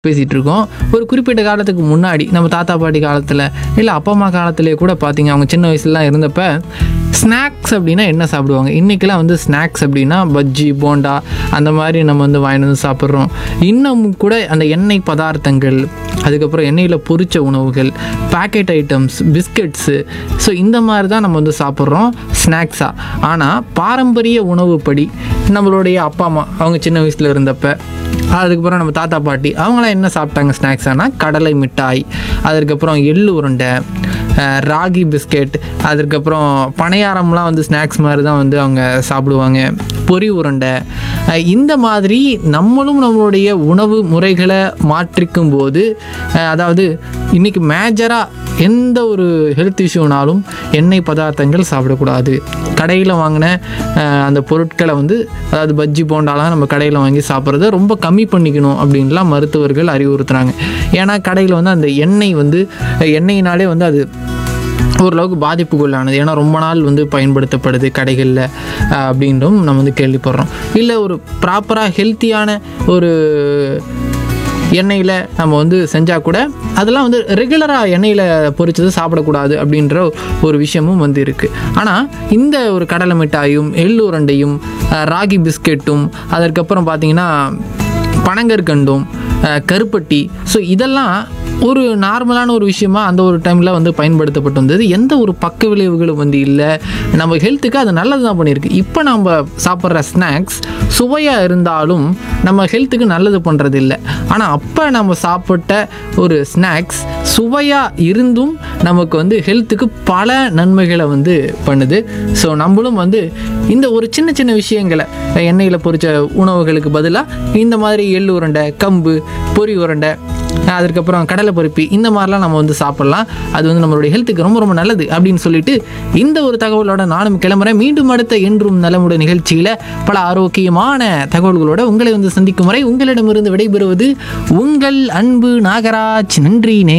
பேசிகிட்டு இருக்கோம் ஒரு குறிப்பிட்ட காலத்துக்கு முன்னாடி நம்ம தாத்தா பாட்டி காலத்தில் இல்லை அப்பா அம்மா காலத்திலே கூட பார்த்தீங்க அவங்க சின்ன வயசுலாம் இருந்தப்ப ஸ்நாக்ஸ் அப்படின்னா என்ன சாப்பிடுவாங்க இன்றைக்கெல்லாம் வந்து ஸ்நாக்ஸ் அப்படின்னா பஜ்ஜி போண்டா அந்த மாதிரி நம்ம வந்து வாங்கிட்டு வந்து சாப்பிட்றோம் இன்னமும் கூட அந்த எண்ணெய் பதார்த்தங்கள் அதுக்கப்புறம் எண்ணெயில் பொரிச்ச உணவுகள் பேக்கெட் ஐட்டம்ஸ் பிஸ்கட்ஸு ஸோ இந்த மாதிரி தான் நம்ம வந்து சாப்பிட்றோம் ஸ்நாக்ஸாக ஆனால் பாரம்பரிய உணவுப்படி நம்மளுடைய அப்பா அம்மா அவங்க சின்ன வயசில் இருந்தப்ப அதுக்கப்புறம் நம்ம தாத்தா பாட்டி அவங்களாம் என்ன சாப்பிட்டாங்க ஸ்நாக்ஸ் ஆனால் கடலை மிட்டாய் அதுக்கப்புறம் எள்ளு உருண்டை அஹ், ராகி பிஸ்கெட் அதுக்கப்புறம் பணியாரம்லாம் வந்து ஸ்நாக்ஸ் மாதிரி தான் வந்து அவங்க சாப்பிடுவாங்க பொரி உருண்டை அஹ், இந்த மாதிரி நம்மளும் நம்மளுடைய உணவு முறைகளை மாற்றிக்கும் போது அஹ், அதாவது இன்றைக்கி மேஜராக எந்த ஒரு ஹெல்த் இஷ்யூனாலும் எண்ணெய் பதார்த்தங்கள் சாப்பிடக்கூடாது கடையில் வாங்கின அஹ், அந்த பொருட்களை வந்து அதாவது பஜ்ஜி போண்டாலாம் நம்ம கடையில் வாங்கி சாப்பிட்றத ரொம்ப கம்மி பண்ணிக்கணும் அப்படின்லாம் மருத்துவர்கள் அறிவுறுத்துறாங்க ஏன்னா கடையில் வந்து அந்த எண்ணெய் வந்து எண்ணெயினாலே வந்து அது ஓரளவுக்கு பாதிப்புக்குள்ளானது ஏன்னா ரொம்ப நாள் வந்து பயன்படுத்தப்படுது கடைகளில் அப்படின்றும் நம்ம வந்து கேள்விப்படுறோம் இல்லை ஒரு ப்ராப்பராக ஹெல்த்தியான ஒரு எண்ணெயில் நம்ம வந்து செஞ்சால் கூட அதெல்லாம் வந்து ரெகுலராக எண்ணெயில் பொரிச்சது சாப்பிடக்கூடாது அப்படின்ற ஒரு விஷயமும் வந்து இருக்குது ஆனால் இந்த ஒரு கடலை மிட்டாயும் எள்ளு உருண்டையும் அஹ், ராகி பிஸ்கெட்டும் அதற்கப்புறம் பார்த்தீங்கன்னா பனங்கற்கண்டும் அஹ், கருப்பட்டி ஸோ இதெல்லாம் ஒரு நார்மலான ஒரு விஷயமா அந்த ஒரு டைமில் வந்து பயன்படுத்தப்பட்டு வந்தது எந்த ஒரு பக்க விளைவுகளும் வந்து இல்லை நம்ம ஹெல்த்துக்கு அது நல்லது தான் பண்ணியிருக்கு இப்போ நம்ம சாப்பிட்ற ஸ்நாக்ஸ் சுவையாக இருந்தாலும் நம்ம ஹெல்த்துக்கு நல்லது பண்ணுறது இல்லை ஆனால் அப்போ நம்ம சாப்பிட்ட ஒரு ஸ்நாக்ஸ் சுவையாக இருந்தும் நமக்கு வந்து ஹெல்த்துக்கு பல நன்மைகளை வந்து பண்ணுது ஸோ நம்மளும் வந்து இந்த ஒரு சின்ன சின்ன விஷயங்களை எண்ணெயில் பொரிச்ச உணவுகளுக்கு பதிலாக இந்த மாதிரி எள்ளு உருண்டை கம்பு பொரி உருண்டை அதுக்கப்புறம் கடலை பருப்பி இந்த மாதிரிலாம் நம்ம வந்து சாப்பிட்லாம் அது வந்து நம்மளுடைய ஹெல்த்துக்கு ரொம்ப ரொம்ப நல்லது அப்படின்னு சொல்லிட்டு இந்த ஒரு தகவலோட நானும் கிளம்புறேன் மீண்டும் அடுத்த என்றும் நலமுட நிகழ்ச்சியில் பல ஆரோக்கியமான தகவல்களோட உங்களை வந்து சந்திக்கும் வரை உங்களிடமிருந்து விடைபெறுவது உங்கள் அன்பு நாகராஜ் நன்றி நே